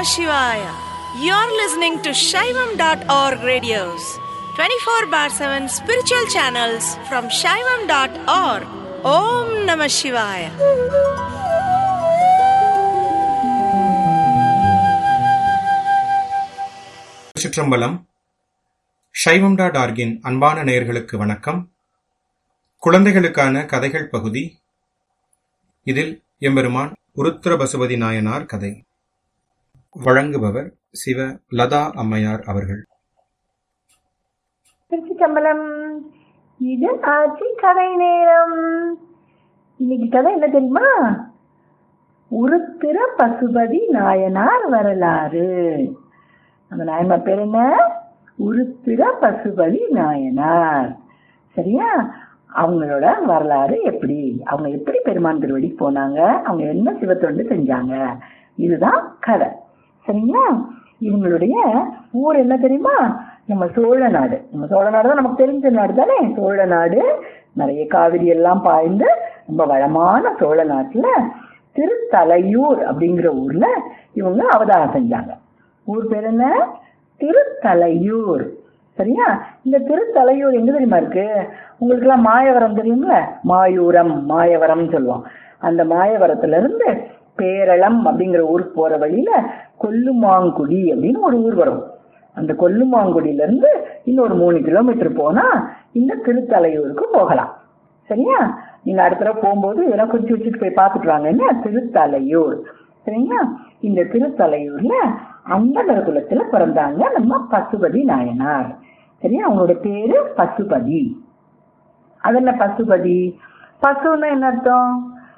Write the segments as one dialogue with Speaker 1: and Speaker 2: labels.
Speaker 1: Shivaya. You're listening to Shaivam.org radios, 24 bar 7 spiritual channels from Shaivam.org. Om Namah Shivaya.
Speaker 2: Chitrambalam சைவம் dot ஆர்கின் அன்பான நேயர்களுக்கு வணக்கம் குழந்தைகளுக்கான கதைகள் பகுதி இதில் எம்பெருமான் உருத்திர பசுபதி நாயனார் கதை வழங்குபவர் சிவ லதா அம்மையார் அவர்கள்
Speaker 3: திருச்சிச்சம்பலம் இது ஆட்சி கதை நேரம் இன்னைக்கு கதை என்ன தெரியுமா உருத்திர பசுபதி நாயனார் வரலாறு அந்த நாயனார் பேர் என்ன உருத்திர பசுபதி நாயனார் சரியா அவங்களோட வரலாறு எப்படி அவங்க எப்படி பெருமான் திருவடி போனாங்க அவங்க என்ன சிவத்தொண்டு செஞ்சாங்க இதுதான் கதை சரிங்களா இவங்களுடைய ஊர் என்ன தெரியுமா நம்ம சோழ நாடு நம்ம சோழ நாடு தான் நமக்கு தெரிஞ்ச நாடு தானே சோழ நாடு நிறைய காவிரி எல்லாம் பாய்ந்து ரொம்ப வளமான சோழ நாட்டுல திருத்தலையூர் அப்படிங்கிற ஊர்ல இவங்க அவதாரம் செஞ்சாங்க ஊர் பேர் என்ன திருத்தலையூர் சரியா இந்த திருத்தலையூர் எங்க தெரியுமா இருக்கு உங்களுக்கு எல்லாம் மாயவரம் தெரியும்ல மாயூரம் மாயவரம் சொல்லுவோம் அந்த மாயவரத்துல இருந்து பேரளம் அப்படிங்கிற ஊருக்கு போற வழியில கொல்லுமாங்குடி அப்படின்னு ஒரு ஊர் வரும் அந்த கொல்லுமாங்குடியில இருந்து இன்னொரு மூணு கிலோமீட்டர் போனா இந்த திருத்தலையூருக்கு போகலாம் சரியா நீங்க அடுத்த தடவை போகும்போது இதெல்லாம் குறிச்சு வச்சுட்டு போய் பார்த்துட்டு வாங்க என்ன திருத்தலையூர் சரிங்களா இந்த திருத்தலையூர்ல அந்தனர் குலத்துல பிறந்தாங்க நம்ம பசுபதி நாயனார் சரியா அவங்களோட பேரு பசுபதி அது என்ன பசுபதி பசுன்னா என்ன அர்த்தம்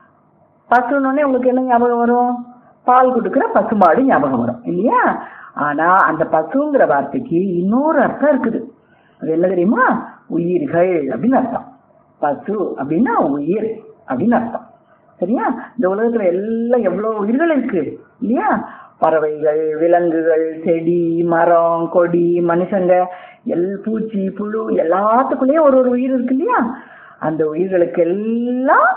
Speaker 3: பசுன்னொடனே உங்களுக்கு என்ன ஞாபகம் வரும் பால் கொடுக்குற பசுமாடு ஞாபகம் வரும் இல்லையா ஆனா அந்த பசுங்கிற வார்த்தைக்கு இன்னொரு அர்த்தம் இருக்குது அது என்ன தெரியுமா உயிர்கள் அப்படின்னு அர்த்தம் பசு அப்படின்னா உயிர் அப்படின்னு அர்த்தம் சரியா இந்த உலகத்துல எல்லாம் எவ்வளவு உயிர்கள் இருக்கு இல்லையா பறவைகள் விலங்குகள் செடி மரம் கொடி மனுஷங்க எல் பூச்சி புழு எல்லாத்துக்குள்ளேயும் ஒரு ஒரு உயிர் இருக்கு இல்லையா அந்த உயிர்களுக்கு எல்லாம்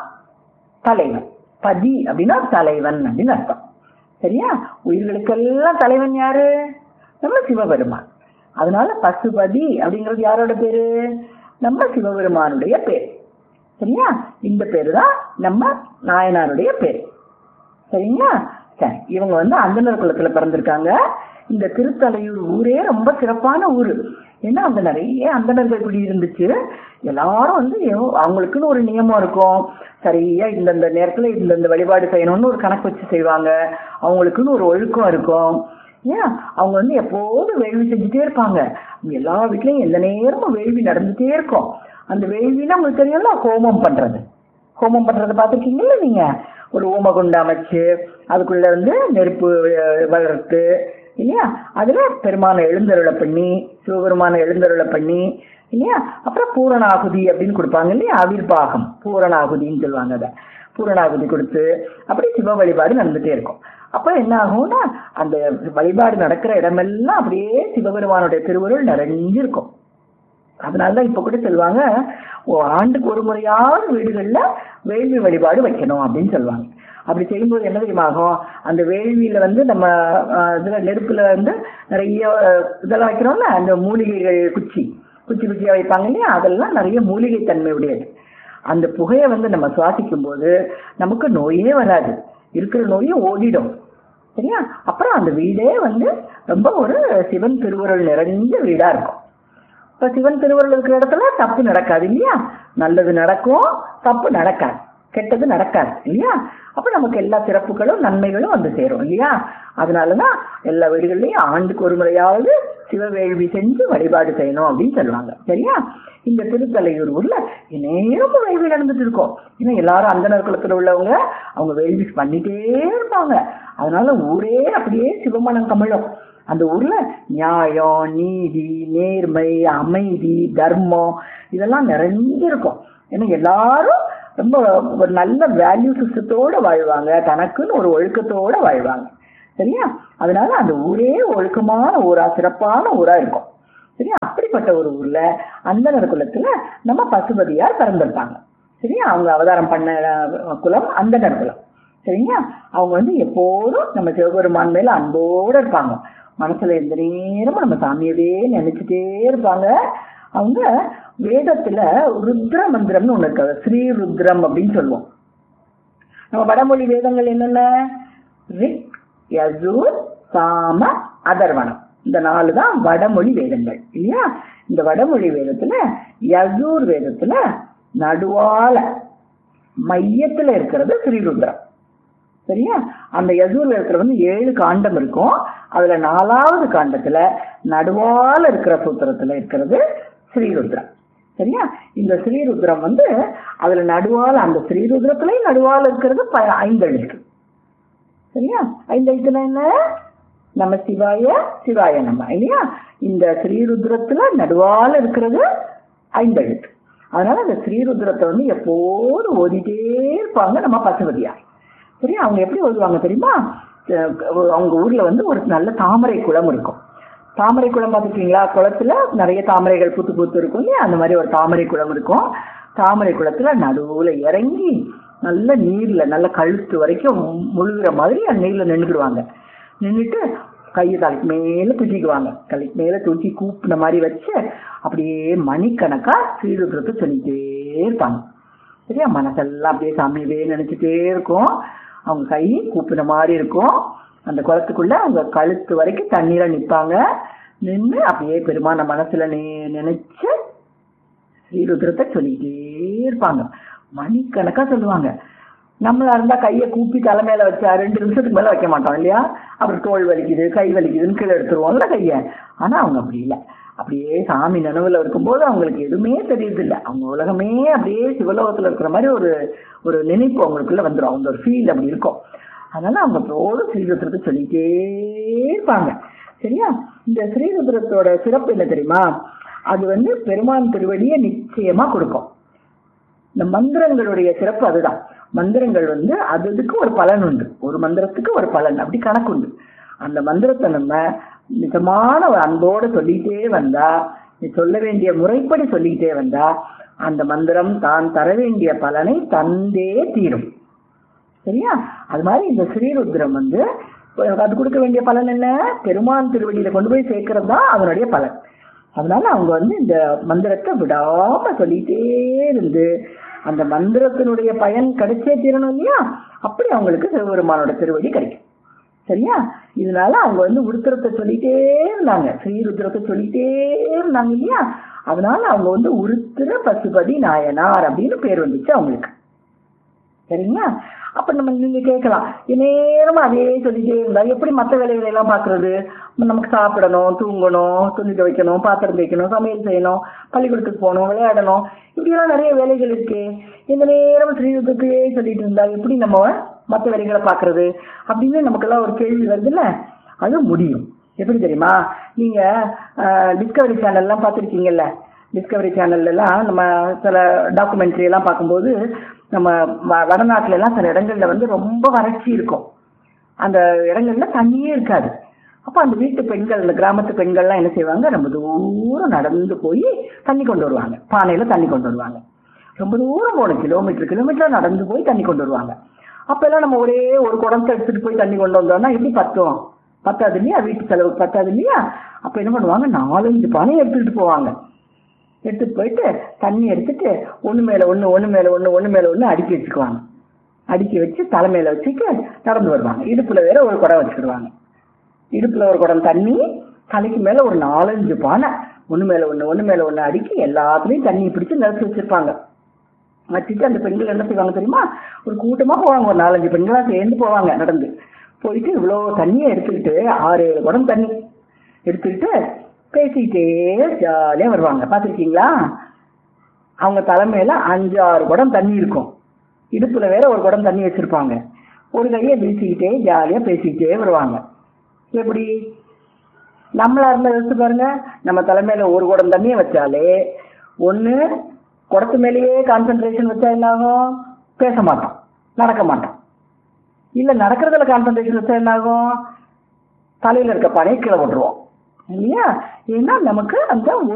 Speaker 3: தலைவன் பதி அப்படின்னா தலைவன் அப்படின்னு அர்த்தம் சரியா உயிர்களுக்கெல்லாம் தலைவன் யாரு நம்ம சிவபெருமான் அதனால பசுபதி அப்படிங்கிறது யாரோட பேரு நம்ம சிவபெருமானுடைய பேர் சரியா இந்த பேரு தான் நம்ம நாயனாருடைய பேர் சரிங்களா சரி இவங்க வந்து அந்தனர் குலத்துல பிறந்திருக்காங்க இந்த திருத்தலையூர் ஊரே ரொம்ப சிறப்பான ஊரு ஏன்னா அங்க நிறைய அந்தணர்கள் குடி இருந்துச்சு எல்லாரும் வந்து எவ்- அவங்களுக்குன்னு ஒரு நியமம் இருக்கும் சரியா இந்தந்த நேரத்துல இந்தந்த வழிபாடு செய்யணும்னு ஒரு கணக்கு வச்சு செய்வாங்க அவங்களுக்குன்னு ஒரு ஒழுக்கம் இருக்கும் ஏன் அவங்க வந்து எப்போதும் வேள்வி செஞ்சுட்டே இருப்பாங்க எல்லா வீட்லயும் எந்த நேரமும் வேள்வி நடந்துட்டே இருக்கும் அந்த வேள்வின்னா உங்களுக்கு தெரியும்ல ஹோமம் பண்றது ஹோமம் பண்றதை பார்த்துருக்கீங்கல்ல நீங்க ஒரு ஓமகுண்டம் அமைச்சு அதுக்குள்ள வந்து நெருப்பு அஹ், வளர்த்து இல்லையா அதுல பெருமான எழுந்தருளை பண்ணி சிவபெருமான எழுந்தருளை பண்ணி இல்லையா அப்புறம் பூரணாகுதி அப்படின்னு கொடுப்பாங்க இல்லையா அவிர்வாகம் பூரணாகுதின்னு சொல்லுவாங்க அதை பூரணாகுதி கொடுத்து அப்படி சிவ வழிபாடு நடந்துட்டே இருக்கும் அப்ப என்ன ஆகும்னா அந்த வழிபாடு நடக்கிற இடமெல்லாம் அப்படியே சிவபெருமானுடைய திருவருள் நிறைஞ்சிருக்கும் அதனாலதான் இப்ப கூட சொல்லுவாங்க ஓ, ஆண்டுக்கு ஒரு முறையாவது வீடுகள்ல வேள்வி வழிபாடு வைக்கணும் அப்படின்னு சொல்லுவாங்க அப்படி செய்யும்போது என்ன தெரியுமா ஆகும் அந்த வேள்வியில வந்து நம்ம அஹ், இதுல நெருப்புல வந்து நிறைய அஹ், இதெல்லாம் வைக்கிறோம்ல அந்த மூலிகைகள் குச்சி குச்சி குச்சியா வைப்பாங்க இல்லையா அதெல்லாம் நிறைய மூலிகை தன்மை உடையது அந்த புகையை வந்து நம்ம சுவாசிக்கும் போது நமக்கு நோயே வராது இருக்கிற நோயும் ஓடிடும் சரியா அப்புறம் அந்த வீடே வந்து ரொம்ப ஒரு சிவன் திருவுருள் நிறைஞ்ச வீடா இருக்கும் இப்ப சிவன் திருவருள் இருக்கிற இடத்துல தப்பு நடக்காது இல்லையா நல்லது நடக்கும் தப்பு நடக்காது கெட்டது நடக்காது இல்லையா அப்ப நமக்கு எல்லா சிறப்புகளும் நன்மைகளும் வந்து சேரும் இல்லையா அதனாலதான் எல்லா வீடுகள்லயும் ஆண்டுக்கு ஒரு முறையாவது சிவவேள்வி செஞ்சு வழிபாடு செய்யணும் அப்படின்னு சொல்லுவாங்க சரியா இந்த திருத்தலையூர் ஊர்ல நேரமும் வேள்வி நடந்துட்டு இருக்கும் ஏன்னா எல்லாரும் அந்தனர் குலத்துல உள்ளவங்க அவங்க வேள்வி பண்ணிட்டே இருப்பாங்க அதனால ஊரே அப்படியே சிவமனம் கமழும் அந்த ஊர்ல நியாயம் நீதி நேர்மை அமைதி தர்மம் இதெல்லாம் நிறைஞ்சிருக்கும் ஏன்னா எல்லாரும் ரொம்ப ஒரு நல்ல வேல்யூ சிஸ்டத்தோட வாழ்வாங்க தனக்குன்னு ஒரு ஒழுக்கத்தோட வாழ்வாங்க சரியா அதனால அந்த ஊரே ஒழுக்கமான ஊரா சிறப்பான ஊரா இருக்கும் சரியா அப்படிப்பட்ட ஒரு ஊர்ல அந்தனர் குலத்துல நம்ம பசுபதியார் பிறந்திருப்பாங்க சரியா அவங்க அவதாரம் பண்ண அஹ், குலம் அந்தனர் குலம் சரிங்களா அவங்க வந்து எப்போதும் நம்ம சிவபெருமான் மேல அன்போட இருப்பாங்க மனசுல எந்த நேரமும் நம்ம சாமியவே நினைச்சிட்டே இருப்பாங்க அவங்க வேதத்துல ருத்ர மந்திரம்னு ஒண்ணு இருக்கு அது ஸ்ரீ ருத்ரம் அப்படின்னு சொல்லுவோம் நம்ம வடமொழி வேதங்கள் என்னென்ன ரிக் யஜூர் சாம அதர்வனம் இந்த நாலு தான் வடமொழி வேதங்கள் இல்லையா இந்த வடமொழி வேதத்துல யஜூர் வேதத்துல நடுவால மையத்துல இருக்கிறது ஸ்ரீருத்ரம் சரியா அந்த யஜூர் வேதத்துல வந்து ஏழு காண்டம் இருக்கும் அதுல நாலாவது காண்டத்துல நடுவால இருக்கிற சூத்திரத்துல இருக்கிறது ஸ்ரீருத்ரம் சரியா இந்த ஸ்ரீருத்ரம் வந்து அதுல நடுவால அந்த ஸ்ரீருத்ரத்திலையும் நடுவால இருக்கிறது ப- ஐந்து எழுத்து சரியா ஐந்து எழுத்துனா என்ன நம்ம சிவாய சிவாய நம்ம இல்லையா இந்த ஸ்ரீருத்ரத்துல நடுவால இருக்கிறது ஐந்து எழுத்து அதனால அந்த ஸ்ரீருத்ரத்தை வந்து எப்போதும் ஓதிட்டே இருப்பாங்க நம்ம பசுபதியார் சரியா அவங்க எப்படி ஓதுவாங்க தெரியுமா அஹ் அவங்க ஊர்ல வந்து ஒரு நல்ல தாமரை குளம் இருக்கும் தாமரை குளம் பார்த்துருக்கீங்களா குளத்துல நிறைய தாமரைகள் பூத்து பூத்து இருக்கும் இல்லையா அந்த மாதிரி ஒரு தாமரை குளம் இருக்கும் தாமரை குளத்துல நடுவுல இறங்கி நல்ல நீர்ல நல்ல கழுத்து வரைக்கும் முழுகிற மாதிரி அந்த நீர்ல நின்றுடுவாங்க நின்றுட்டு கையை தலைக்கு மேல தூக்கிக்குவாங்க தலைக்கு மேல தூக்கி கூப்பின மாதிரி வச்சு அப்படியே மணிக்கணக்கா ஸ்ரீருத்ரத்தை சொல்லிட்டே இருப்பாங்க சரியா மனசெல்லாம் அப்படியே சாமியவே நினைச்சிட்டே இருக்கும் அவங்க கை கூப்பின மாதிரி இருக்கும் அந்த குளத்துக்குள்ள அவங்க கழுத்து வரைக்கும் தண்ணீர நிப்பாங்க நின்று அப்படியே பெருமான மனசுல நெ- நினைச்சு ஸ்ரீருத்ரத்தை சொல்லிட்டே இருப்பாங்க மணிக்கணக்கா சொல்லுவாங்க நம்மளா இருந்தா கையை கூப்பி தலைமையில வச்சா ரெண்டு நிமிஷத்துக்கு மேல வைக்க மாட்டோம் இல்லையா அப்புறம் தோல் வலிக்குது கை வலிக்குதுன்னு கீழே எடுத்துருவோம்ல கைய ஆனா அவங்க அப்படி இல்லை அப்படியே சாமி நினைவுல இருக்கும்போது அவங்களுக்கு எதுவுமே தெரியுது இல்லை அவங்க உலகமே அப்படியே சிவலோகத்துல இருக்கிற மாதிரி ஒரு ஒரு நினைப்பு அவங்களுக்குள்ள வந்துடும் அவங்க ஒரு ஃபீல் அப்படி இருக்கும் அதனால அவங்க எப்போது ஸ்ரீருத்ரத்தை சொல்லிட்டே இருப்பாங்க சரியா இந்த ஸ்ரீருத்ரத்தோட சிறப்பு என்ன தெரியுமா அது வந்து பெருமான் திருவடியை நிச்சயமா கொடுக்கும் இந்த மந்திரங்களுடைய சிறப்பு அதுதான் மந்திரங்கள் வந்து அது அதுக்கு ஒரு பலன் உண்டு ஒரு மந்திரத்துக்கு ஒரு பலன் அப்படி கணக்கு உண்டு அந்த மந்திரத்தை நம்ம நிஜமான ஒரு அன்போடு சொல்லிட்டே வந்தா நீ சொல்ல வேண்டிய முறைப்படி சொல்லிக்கிட்டே வந்தா அந்த மந்திரம் தான் தர வேண்டிய பலனை தந்தே தீரும் சரியா அது மாதிரி இந்த ஸ்ரீருத்ரம் வந்து அது கொடுக்க வேண்டிய பலன் என்ன பெருமான் திருவடியில கொண்டு போய் சேர்க்கறது தான் அதனுடைய பலன் அதனால அவங்க வந்து இந்த மந்திரத்தை விடாம சொல்லிட்டே இருந்து அந்த மந்திரத்தினுடைய பயன் கிடைச்சே தீரணும் இல்லையா அப்படி அவங்களுக்கு சிவபெருமானோட திருவடி கிடைக்கும் சரியா இதனால அவங்க வந்து உருத்திரத்தை சொல்லிட்டே இருந்தாங்க ஸ்ரீருத்ரத்தை சொல்லிட்டே இருந்தாங்க இல்லையா அதனால அவங்க வந்து உருத்திர பசுபதி நாயனார் அப்படின்னு பேர் வந்துச்சு அவங்களுக்கு சரிங்களா அப்ப நம்ம நீங்க கேட்கலாம் நேரமா அதே சொல்லிட்டே இருந்தா எப்படி மற்ற வேலைகளை எல்லாம் பாக்குறது நமக்கு சாப்பிடணும் தூங்கணும் துணி துவைக்கணும் பாத்திரம் தேய்க்கணும் சமையல் செய்யணும் பள்ளிக்கூடத்துக்கு போகணும் விளையாடணும் இப்படியெல்லாம் நிறைய வேலைகள் இருக்கு இந்த நேரம் ஸ்ரீருத்துக்கையே சொல்லிட்டு இருந்தா எப்படி நம்ம மற்ற வேலைகளை பாக்குறது அப்படின்னு நமக்கெல்லாம் ஒரு கேள்வி வருதுல்ல அது முடியும் எப்படி தெரியுமா நீங்க டிஸ்கவரி சேனல்லாம் பார்த்துருக்கீங்கல்ல டிஸ்கவரி சேனல்ல எல்லாம் நம்ம சில டாக்குமெண்ட்ரி எல்லாம் பார்க்கும்போது நம்ம வ- வடநாட்டுல எல்லாம் சில இடங்கள்ல வந்து ரொம்ப வறட்சி இருக்கும் அந்த இடங்கள்ல தண்ணியே இருக்காது அப்போ அந்த வீட்டு பெண்கள் அந்த கிராமத்து பெண்கள்லாம் என்ன செய்வாங்க ரொம்ப தூரம் நடந்து போய் தண்ணி கொண்டு வருவாங்க பானையில தண்ணி கொண்டு வருவாங்க ரொம்ப தூரம் போகணும் கிலோமீட்டர் கிலோமீட்டர் நடந்து போய் தண்ணி கொண்டு வருவாங்க அப்ப எல்லாம் நம்ம ஒரே ஒரு குடத்தை எடுத்துட்டு போய் தண்ணி கொண்டு வந்தோம்னா எப்படி பத்தும் பத்தாது இல்லையா வீட்டு செலவு பத்தாது இல்லையா அப்ப என்ன பண்ணுவாங்க நாலஞ்சு பானையை எடுத்துக்கிட்டு போவாங்க எடுத்துட்டு போயிட்டு தண்ணி எடுத்துட்டு ஒண்ணு மேல ஒண்ணு ஒண்ணு மேல ஒண்ணு ஒண்ணு மேல ஒண்ணு அடுக்கி வச்சுக்குவாங்க அடுக்கி வச்சு தலைமையில வச்சுட்டு நடந்து வருவாங்க இடுப்புல வேற ஒரு குடம் வச்சுக்கிடுவாங்க இடுப்புல ஒரு குடம் தண்ணி தலைக்கு மேல ஒரு நாலஞ்சு பானை ஒண்ணு மேல ஒண்ணு ஒண்ணு மேல ஒண்ணு அடுக்கி எல்லாத்துலயும் தண்ணி பிடிச்சு நிறுத்தி வச்சிருப்பாங்க வச்சுட்டு அந்த பெண்கள் என்ன செய்வாங்க தெரியுமா ஒரு கூட்டமா போவாங்க ஒரு நாலஞ்சு பெண்களா சேர்ந்து போவாங்க நடந்து போயிட்டு இவ்வளவு தண்ணியை எடுத்துக்கிட்டு ஆறு ஏழு குடம் தண்ணி எடுத்துக்கிட்டு பேசிக்கிட்டே ஜாலியா வருவாங்க பார்த்திருக்கீங்களா அவங்க தலைமையில அஞ்சு ஆறு குடம் தண்ணி இருக்கும் இடுப்புல வேற ஒரு குடம் தண்ணி வச்சிருப்பாங்க ஒரு கையை வீசிக்கிட்டே ஜாலியா பேசிக்கிட்டே வருவாங்க எப்படி நம்மளா இருந்தா யோசிச்சு பாருங்க நம்ம தலைமையில ஒரு குடம் தண்ணியை வச்சாலே ஒண்ணு குடத்து மேலேயே கான்சென்ட்ரேஷன் வச்சா என்ன ஆகும் பேச மாட்டோம் நடக்க மாட்டோம் இல்ல நடக்கிறதுல கான்சென்ட்ரேஷன் வச்சா என்ன ஆகும் தலையில இருக்க பனையை கீழே போட்டுருவோம் இல்லையா ஏன்னா நமக்கு அந்த